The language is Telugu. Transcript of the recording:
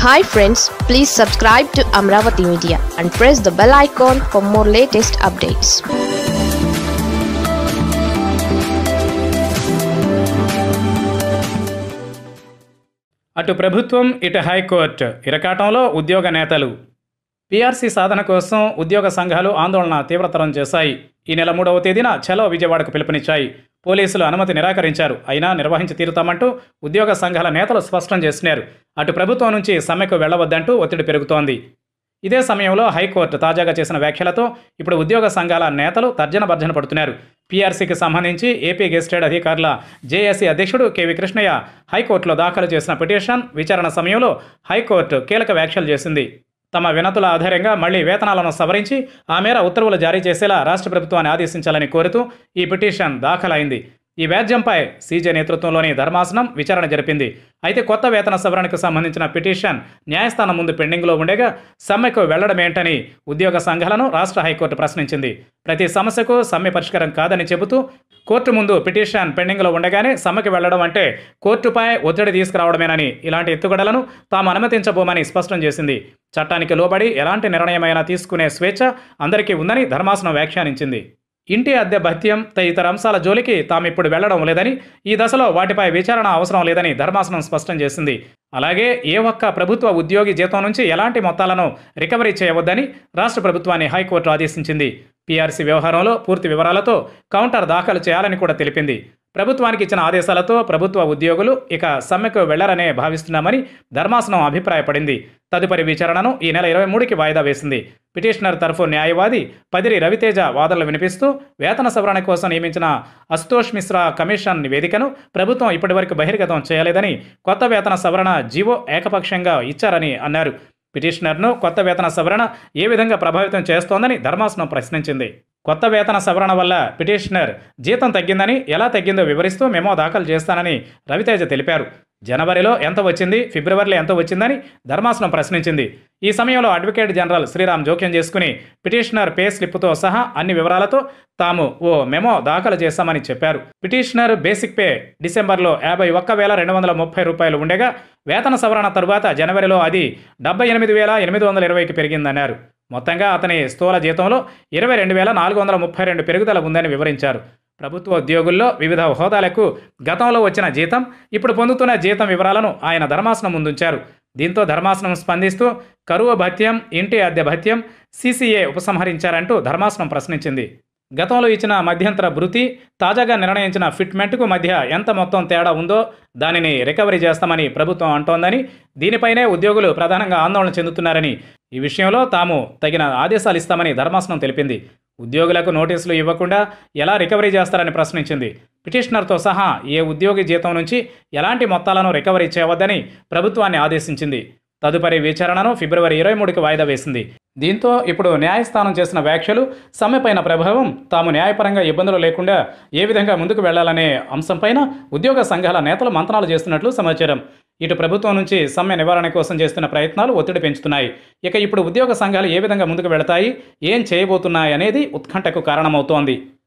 hi friends please subscribe to Amaravati media and press the bell icon for more latest updates అటు ప్రభుత్వం ఇటు హైకోర్టు ఇరకాటంలో ఉద్యోగ నేతలు పీఆర్సీ సాధన కోసం ఉద్యోగ సంఘాలు ఆందోళన తీవ్రతరం చేశాయి ఈ నెల మూడవ తేదీన చలో విజయవాడకు పిలుపునిచ్చాయి పోలీసులు అనుమతి నిరాకరించారు అయినా నిర్వహించి తీరుతామంటూ ఉద్యోగ సంఘాల నేతలు స్పష్టం చేస్తున్నారు అటు ప్రభుత్వం నుంచి సమ్మెకు వెళ్లవద్దంటూ ఒత్తిడి పెరుగుతోంది ఇదే సమయంలో హైకోర్టు తాజాగా చేసిన వ్యాఖ్యలతో ఇప్పుడు ఉద్యోగ సంఘాల నేతలు తర్జన భర్జన పడుతున్నారు పీఆర్సీకి సంబంధించి ఏపీ గెస్టెడ్ అధికారుల జేఏసీ అధ్యక్షుడు కేవీ కృష్ణయ్య హైకోర్టులో దాఖలు చేసిన పిటిషన్ విచారణ సమయంలో హైకోర్టు కీలక వ్యాఖ్యలు చేసింది తమ వినతుల ఆధారంగా మళ్లీ వేతనాలను సవరించి ఆ మేర ఉత్తర్వులు జారీ చేసేలా రాష్ట్ర ప్రభుత్వాన్ని ఆదేశించాలని కోరుతూ ఈ పిటిషన్ దాఖలైంది ఈ వ్యాజ్యంపై సీజే నేతృత్వంలోని ధర్మాసనం విచారణ జరిపింది అయితే కొత్త వేతన సవరణకు సంబంధించిన పిటిషన్ న్యాయస్థానం ముందు పెండింగ్లో ఉండగా సమ్మెకు వెళ్లడమేంటని ఉద్యోగ సంఘాలను రాష్ట్ర హైకోర్టు ప్రశ్నించింది ప్రతి సమస్యకు సమ్మె పరిష్కారం కాదని చెబుతూ కోర్టు ముందు పిటిషన్ పెండింగ్లో ఉండగానే సమ్మెకు వెళ్లడం అంటే కోర్టుపై ఒత్తిడి తీసుకురావడమేనని ఇలాంటి ఎత్తుగడలను తాము అనుమతించబోమని స్పష్టం చేసింది చట్టానికి లోబడి ఎలాంటి నిర్ణయమైనా తీసుకునే స్వేచ్ఛ అందరికీ ఉందని ధర్మాసనం వ్యాఖ్యానించింది ఇంటి అద్దె భత్యం తదితర అంశాల జోలికి తాము ఇప్పుడు వెళ్లడం లేదని ఈ దశలో వాటిపై విచారణ అవసరం లేదని ధర్మాసనం స్పష్టం చేసింది అలాగే ఏ ఒక్క ప్రభుత్వ ఉద్యోగి జీతం నుంచి ఎలాంటి మొత్తాలను రికవరీ చేయవద్దని రాష్ట్ర ప్రభుత్వాన్ని హైకోర్టు ఆదేశించింది పీఆర్సీ వ్యవహారంలో పూర్తి వివరాలతో కౌంటర్ దాఖలు చేయాలని కూడా తెలిపింది ప్రభుత్వానికి ఇచ్చిన ఆదేశాలతో ప్రభుత్వ ఉద్యోగులు ఇక సమ్మెకు వెళ్లరనే భావిస్తున్నామని ధర్మాసనం అభిప్రాయపడింది తదుపరి విచారణను ఈ నెల ఇరవై మూడుకి వాయిదా వేసింది పిటిషనర్ తరఫు న్యాయవాది పదిరి రవితేజ వాదనలు వినిపిస్తూ వేతన సవరణ కోసం నియమించిన అస్తోష్ మిశ్రా కమిషన్ నివేదికను ప్రభుత్వం ఇప్పటివరకు బహిర్గతం చేయలేదని కొత్త వేతన సవరణ జీవో ఏకపక్షంగా ఇచ్చారని అన్నారు పిటిషనర్ను కొత్త వేతన సవరణ ఏ విధంగా ప్రభావితం చేస్తోందని ధర్మాసనం ప్రశ్నించింది కొత్త వేతన సవరణ వల్ల పిటిషనర్ జీతం తగ్గిందని ఎలా తగ్గిందో వివరిస్తూ మెమో దాఖలు చేస్తానని రవితేజ తెలిపారు జనవరిలో ఎంత వచ్చింది ఫిబ్రవరిలో ఎంత వచ్చిందని ధర్మాసనం ప్రశ్నించింది ఈ సమయంలో అడ్వకేట్ జనరల్ శ్రీరామ్ జోక్యం చేసుకుని పిటిషనర్ పే స్లిప్తో సహా అన్ని వివరాలతో తాము ఓ మెమో దాఖలు చేశామని చెప్పారు పిటిషనర్ బేసిక్ పే డిసెంబర్లో యాభై ఒక్క వేల రెండు వందల ముప్పై రూపాయలు ఉండగా వేతన సవరణ తరువాత జనవరిలో అది డెబ్బై ఎనిమిది వేల ఎనిమిది వందల ఇరవైకి పెరిగిందన్నారు మొత్తంగా అతని స్థూల జీతంలో ఇరవై రెండు వేల నాలుగు వందల ముప్పై రెండు పెరుగుదల ఉందని వివరించారు ప్రభుత్వ ఉద్యోగుల్లో వివిధ హోదాలకు గతంలో వచ్చిన జీతం ఇప్పుడు పొందుతున్న జీతం వివరాలను ఆయన ధర్మాసనం ముందుంచారు దీంతో ధర్మాసనం స్పందిస్తూ కరువు భత్యం ఇంటి అద్దె భత్యం సీసీఏ ఉపసంహరించారంటూ ధర్మాసనం ప్రశ్నించింది గతంలో ఇచ్చిన మధ్యంతర భృతి తాజాగా నిర్ణయించిన ఫిట్మెంట్కు మధ్య ఎంత మొత్తం తేడా ఉందో దానిని రికవరీ చేస్తామని ప్రభుత్వం అంటోందని దీనిపైనే ఉద్యోగులు ప్రధానంగా ఆందోళన చెందుతున్నారని ఈ విషయంలో తాము తగిన ఆదేశాలు ఇస్తామని ధర్మాసనం తెలిపింది ఉద్యోగులకు నోటీసులు ఇవ్వకుండా ఎలా రికవరీ చేస్తారని ప్రశ్నించింది పిటిషనర్తో సహా ఏ ఉద్యోగి జీతం నుంచి ఎలాంటి మొత్తాలను రికవరీ చేయవద్దని ప్రభుత్వాన్ని ఆదేశించింది తదుపరి విచారణను ఫిబ్రవరి ఇరవై మూడుకి వాయిదా వేసింది దీంతో ఇప్పుడు న్యాయస్థానం చేసిన వ్యాఖ్యలు సమ్మెపైన ప్రభావం తాము న్యాయపరంగా ఇబ్బందులు లేకుండా ఏ విధంగా ముందుకు వెళ్లాలనే అంశంపైన ఉద్యోగ సంఘాల నేతలు మంతనాలు చేస్తున్నట్లు సమాచారం ఇటు ప్రభుత్వం నుంచి సమ్మె నివారణ కోసం చేస్తున్న ప్రయత్నాలు ఒత్తిడి పెంచుతున్నాయి ఇక ఇప్పుడు ఉద్యోగ సంఘాలు ఏ విధంగా ముందుకు వెళతాయి ఏం చేయబోతున్నాయి అనేది ఉత్కంఠకు కారణమవుతోంది